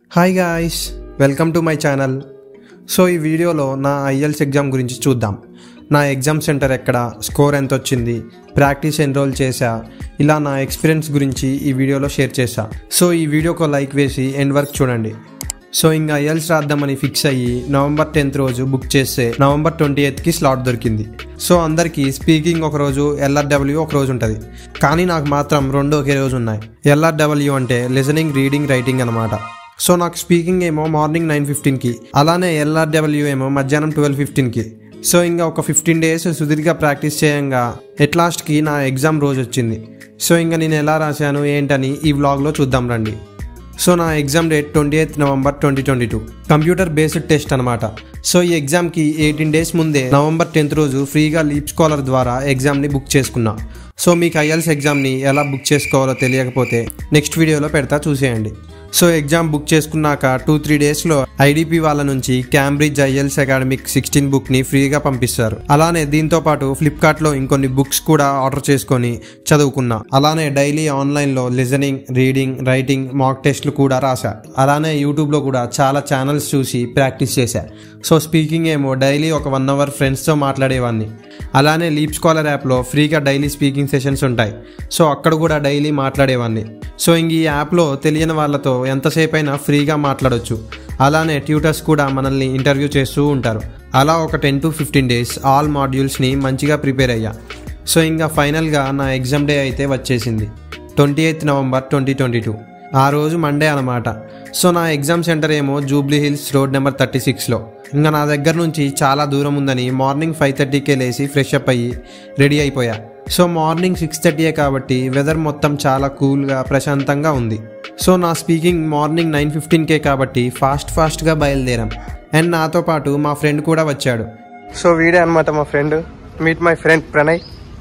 hi guys welcome to my channel so ఈ వీడియోలో నా ఐఎల్స్ ఎగ్జామ్ గురించి చూద్దాం నా ఎగ్జామ్ సెంటర్ ఎక్కడ స్కోర్ ఎంత వచ్చింది ప్రాక్టీస్ ఎన్రోల్ చేశా ఇలా నా ఎక్స్పీరియన్స్ గురించి ఈ వీడియోలో షేర్ చేశా సో ఈ వీడియోకి లైక్ వేసి ఎండ్ వర్క్ చూడండి సో ఇంకా ఐఎల్స్ రాద్దామని ఫిక్స్ అయ్యి నవంబర్ టెన్త్ రోజు బుక్ చేస్తే నవంబర్ ట్వంటీ ఎయిత్కి స్లాట్ దొరికింది సో అందరికీ స్పీకింగ్ ఒక రోజు ఎల్ఆర్డబ్ల్యూ ఒక రోజు ఉంటుంది కానీ నాకు మాత్రం రెండు ఒకే రోజు ఉన్నాయి ఎల్ఆర్డబ్ల్యూ అంటే లిజనింగ్ రీడింగ్ రైటింగ్ అనమాట సో నాకు స్పీకింగ్ ఏమో మార్నింగ్ నైన్ ఫిఫ్టీన్కి అలానే ఎల్ఆర్డబ్ల్యూ ఏమో మధ్యాహ్నం ట్వెల్వ్ ఫిఫ్టీన్కి సో ఇంకా ఒక ఫిఫ్టీన్ డేస్ సుదీర్ఘ ప్రాక్టీస్ చేయంగా ఎట్ లాస్ట్కి నా ఎగ్జామ్ రోజు వచ్చింది సో ఇంకా నేను ఎలా రాశాను ఏంటని ఈ వ్లాగ్లో చూద్దాం రండి సో నా exam date twenty eighth November twenty twenty two computer based test అనమాట సో ఈ ఎగ్జామ్కి ఎయిటీన్ డేస్ ముందే నవంబర్ టెన్త్ రోజు ఫ్రీగా లీప్ స్కాలర్ ద్వారా ఎగ్జామ్ని బుక్ చేసుకున్నా సో మీకు ఐఎల్స్ ఎగ్జామ్ని ఎలా బుక్ చేసుకోవాలో తెలియకపోతే నెక్స్ట్ వీడియోలో పెడతా చూసేయండి సో ఎగ్జామ్ బుక్ చేసుకున్నాక టూ త్రీ డేస్లో ఐడిపి వాళ్ళ నుంచి క్యాంబ్రిడ్జ్ ఐఎల్స్ అకాడమిక్ సిక్స్టీన్ బుక్ని ఫ్రీగా పంపిస్తారు అలానే దీంతో పాటు ఫ్లిప్కార్ట్లో ఇంకొన్ని బుక్స్ కూడా ఆర్డర్ చేసుకొని చదువుకున్నా అలానే డైలీ ఆన్లైన్లో లిజనింగ్ రీడింగ్ రైటింగ్ మాక్ టెస్ట్లు కూడా రాసా అలానే యూట్యూబ్లో కూడా చాలా ఛానల్స్ చూసి ప్రాక్టీస్ చేశా సో స్పీకింగ్ ఏమో డైలీ ఒక వన్ అవర్ ఫ్రెండ్స్తో మాట్లాడేవాడిని అలానే లీప్ స్కాలర్ యాప్లో ఫ్రీగా డైలీ స్పీకింగ్ సెషన్స్ ఉంటాయి సో అక్కడ కూడా డైలీ మాట్లాడేవాడిని సో ఇంక ఈ యాప్లో తెలియని వాళ్ళతో ఎంతసేపు అయినా ఫ్రీగా మాట్లాడొచ్చు అలానే ట్యూటర్స్ కూడా మనల్ని ఇంటర్వ్యూ చేస్తూ ఉంటారు అలా ఒక ten to fifteen days all మాడ్యూల్స్ని మంచిగా ప్రిపేర్ అయ్యా సో ఇంకా ఫైనల్గా నా ఎగ్జామ్ డే అయితే వచ్చేసింది twenty eighth November twenty twenty two ఆ రోజు మండే అనమాట సో నా ఎగ్జామ్ సెంటర్ ఏమో Jubilee Hills road number thirty సిక్స్లో ఇంకా నా దగ్గర నుంచి చాలా దూరం ఉందని మార్నింగ్ ఫైవ్ థర్టీకే లేచి ఫ్రెష్ అప్ అయ్యి రెడీ అయిపోయా సో మార్నింగ్ సిక్స్ థర్టీయే కాబట్టి వెదర్ మొత్తం చాలా కూల్గా ప్రశాంతంగా ఉంది సో నా స్పీకింగ్ మార్నింగ్ నైన్ ఫిఫ్టీన్కే కాబట్టి ఫాస్ట్ ఫాస్ట్గా బయలుదేరాం అండ్ నాతో పాటు మా ఫ్రెండ్ కూడా వచ్చాడు సో వీడే అనమాట మా friend meet my friend Pranay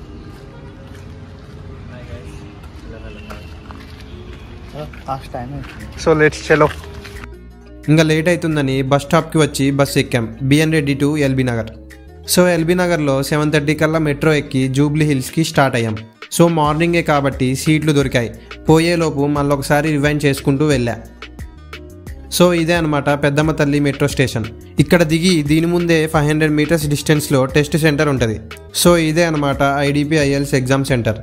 fast time so let's చలో ఇంకా లేట్ అవుతుందని బస్ స్టాప్కి వచ్చి బస్ ఎక్కాం BN Reddy to LB Nagar so LB నగర్లో సెవెన్ థర్టీ కల్లా మెట్రో ఎక్కి జూబ్లీ హిల్స్కి స్టార్ట్ అయ్యాం సో మార్నింగే కాబట్టి సీట్లు దొరికాయి పోయేలోపు మళ్ళొకసారి రివైండ్ చేసుకుంటూ వెళ్ళా సో ఇదే అనమాట పెద్దమ్మ తల్లి మెట్రో స్టేషన్ ఇక్కడ దిగి దీని ముందే ఫైవ్ హండ్రెడ్ మీటర్స్ డిస్టెన్స్లో టెస్ట్ సెంటర్ ఉంటుంది సో ఇదే అనమాట IDP IELTS exam centre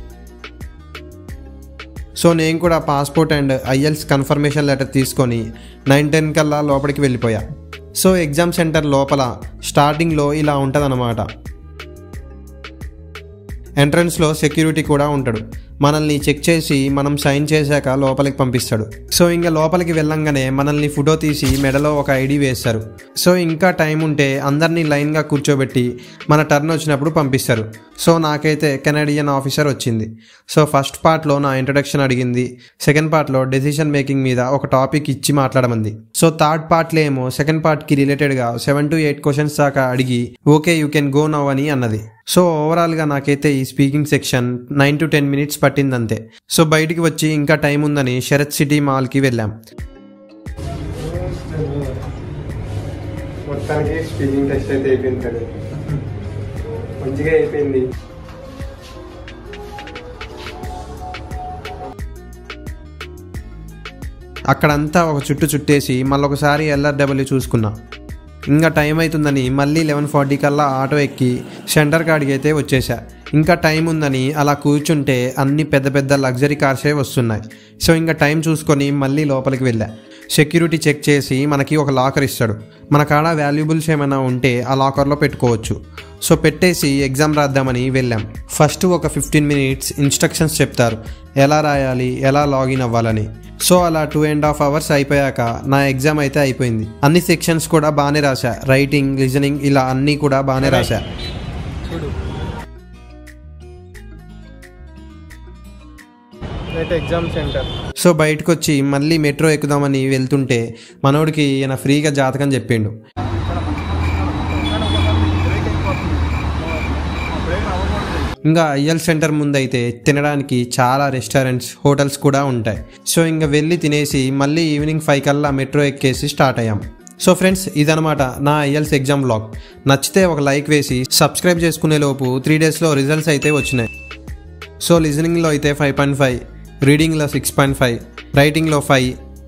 so నేను కూడా passport and IELTS confirmation letter తీసుకొని నైన్ టెన్ కల్లా లోపలికి వెళ్ళిపోయా సో ఎగ్జామ్ సెంటర్ లోపల స్టార్టింగ్లో ఇలా ఉంటుందన్నమాట ఎంట్రన్స్లో సెక్యూరిటీ కూడా ఉంటాడు మనల్ని చెక్ చేసి మనం సైన్ చేశాక లోపలికి పంపిస్తాడు సో ఇంకా లోపలికి వెళ్ళంగానే మనల్ని ఫోటో తీసి మెడలో ఒక ఐడి వేస్తారు సో ఇంకా టైం ఉంటే అందరినీ లైన్గా కూర్చోబెట్టి మన టర్న్ వచ్చినప్పుడు పంపిస్తారు సో నాకైతే కెనడియన్ ఆఫీసర్ వచ్చింది సో ఫస్ట్ పార్ట్లో నా ఇంట్రడక్షన్ అడిగింది సెకండ్ పార్ట్లో డెసిషన్ మేకింగ్ మీద ఒక టాపిక్ ఇచ్చి మాట్లాడమంది సో థర్డ్ పార్ట్లో ఏమో సెకండ్ పార్ట్కి రిలేటెడ్గా సెవెన్ టు ఎయిట్ క్వశ్చన్స్ దాకా అడిగి okay you can go now అని అన్నది సో ఓవరాల్గా నాకైతే ఈ speaking section nine to ten minutes పట్టిందంతే సో బయటికి వచ్చి ఇంకా టైం ఉందని శరత్ సిటీ మాల్కి వెళ్ళాం మొత్తానికి స్పీకింగ్ టెస్ట్ అయితే అయిపోయింది మంచిగా అయిపోయింది అక్కడంతా ఒక చుట్టు చుట్టేసి మళ్ళొకసారి ఎల్ఆర్డబ్ల్యూ చూసుకున్నా ఇంకా టైం అవుతుందని మళ్ళీ లెవెన్ ఫార్టీ కల్లా ఆటో ఎక్కి సెంటర్ కాడికి అయితే వచ్చేసా ఇంకా టైం ఉందని అలా కూర్చుంటే అన్ని పెద్ద పెద్ద లగ్జరీ కార్సే వస్తున్నాయి సో ఇంకా టైం చూసుకొని మళ్ళీ లోపలికి వెళ్ళా సెక్యూరిటీ చెక్ చేసి మనకి ఒక లాకర్ ఇస్తాడు మన కాడ వాల్యుబుల్స్ ఏమైనా ఉంటే ఆ లాకర్లో పెట్టుకోవచ్చు సో పెట్టేసి ఎగ్జామ్ రాద్దామని వెళ్ళాం ఫస్ట్ ఒక ఫిఫ్టీన్ మినిట్స్ ఇన్స్ట్రక్షన్స్ చెప్తారు ఎలా రాయాలి ఎలా లాగిన్ అవ్వాలని సో అలా టూ అండ్ హాఫ్ అవర్స్ అయిపోయాక నా ఎగ్జామ్ అయితే అయిపోయింది అన్ని సెక్షన్స్ కూడా బాగానే రాశా రైటింగ్ లిజనింగ్ ఇలా అన్నీ కూడా బాగానే రాశా చూడు ఎగ్జామ్ సెంటర్ సో బయటకు వచ్చి మళ్ళీ మెట్రో ఎక్కుదామని వెళ్తుంటే మనోడికి ఈయన ఫ్రీగా జాతకం చెప్పిండు ఇంకా ఐఎల్ సెంటర్ ముందైతే తినడానికి చాలా రెస్టారెంట్స్ హోటల్స్ కూడా ఉంటాయి సో ఇంకా వెళ్ళి తినేసి మళ్ళీ ఈవినింగ్ ఫైవ్ కల్లా మెట్రో ఎక్కేసి స్టార్ట్ అయ్యాం సో ఫ్రెండ్స్ ఇదనమాట నా ఐఎల్స్ ఎగ్జామ్ బ్లాగ్ నచ్చితే ఒక లైక్ వేసి సబ్స్క్రైబ్ చేసుకునే లోపు త్రీ డేస్లో రిజల్ట్స్ అయితే వచ్చినాయి సో లిజనింగ్లో అయితే ఫైవ్ పాయింట్ ఫైవ్ రీడింగ్లో సిక్స్ పాయింట్ ఫైవ్ రైటింగ్లో ఫైవ్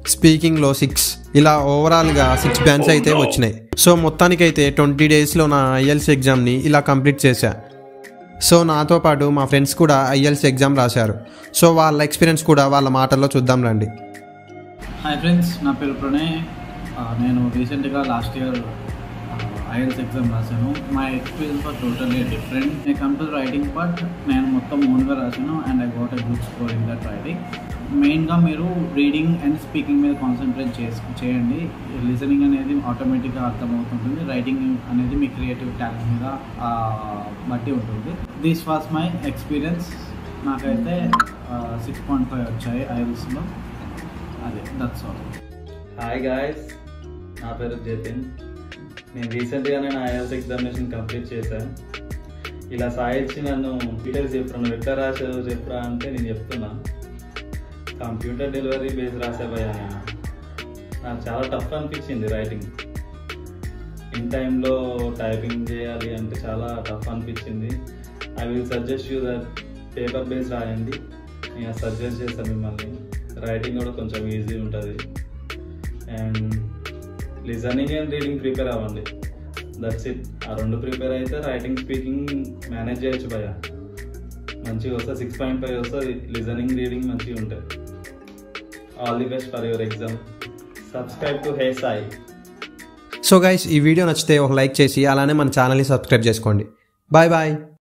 స్పీకింగ్లో సిక్స్ ఇలా ఓవరాల్గా సిక్స్ బ్యాండ్స్ అయితే వచ్చినాయి సో మొత్తానికైతే ట్వంటీ డేస్లో నా ఐఎల్స్ ఎగ్జామ్ని ఇలా కంప్లీట్ చేశా సో నాతో పాటు మా ఫ్రెండ్స్ కూడా ఐఎల్స్ ఎగ్జామ్ రాశారు సో వాళ్ళ ఎక్స్పీరియన్స్ కూడా వాళ్ళ మాటల్లో చూద్దాం రండి హాయ్ ఫ్రెండ్స్ నా పేరు ప్రణయ్ ఆ, నేను రీసెంట్గా లాస్ట్ ఇయర్ ఐఎల్స్ ఎగ్జామ్ రాశాను my experience for totally different నేను కమ్ టు రైటింగ్ పార్ట్ నేను మొత్తం ఓన్గా రాశాను and I got a good score in that writing మెయిన్గా మీరు రీడింగ్ అండ్ స్పీకింగ్ మీద కాన్సన్ట్రేట్ చేసి చేయండి లిసనింగ్ అనేది ఆటోమేటిక్గా అర్థమవుతుంటుంది రైటింగ్ అనేది మీ క్రియేటివ్ టాలెంట్ మీద ఆ, బట్టి ఉంటుంది దిస్ వాస్ మై ఎక్స్పీరియన్స్ నాకైతే సిక్స్ పాయింట్ ఫైవ్ వచ్చాయి ఐఎల్స్లో అదే దట్స్ ఆల్ హాయ్ గాయస్ నా పేరు జతిన్ నేను రీసెంట్గానే నా ఐఎల్స్ ఎగ్జామినేషన్ కంప్లీట్ చేశాను ఇలా సాయించి నన్ను డీటెయిల్స్ చెప్పరా నువ్వు ఎట్లా రాసావు చెప్పరా అంటే నేను చెప్తున్నా కంప్యూటర్ డెలివరీ బేస్ రాసేపోయా నేను నాకు చాలా టఫ్ అనిపించింది రైటింగ్ ఇన్ టైంలో టైపింగ్ చేయాలి అంటే చాలా టఫ్ అనిపించింది I will suggest you that paper base రాయండి నేను సజెస్ట్ చేస్తాను మిమ్మల్ని రైటింగ్ కూడా కొంచెం ఈజీ ఉంటుంది and listening and reading prepare అవ్వండి దట్స్ ఇట్ ఆ రెండు ప్రిపేర్ అయితే రైటింగ్ స్పీకింగ్ మేనేజ్ చేయొచ్చు భయ మంచిగా వస్తుంది సిక్స్ పాయింట్ ఫైవ్ వస్తుంది లిజనింగ్ రీడింగ్ మంచిగా ఉంటాయి all the best for your exam subscribe to hey Sai so guys ఈ వీడియో నచ్చితే ఒక లైక్ చేసి అలానే మన ఛానల్ని సబ్స్క్రైబ్ చేసుకోండి బాయ్ బాయ్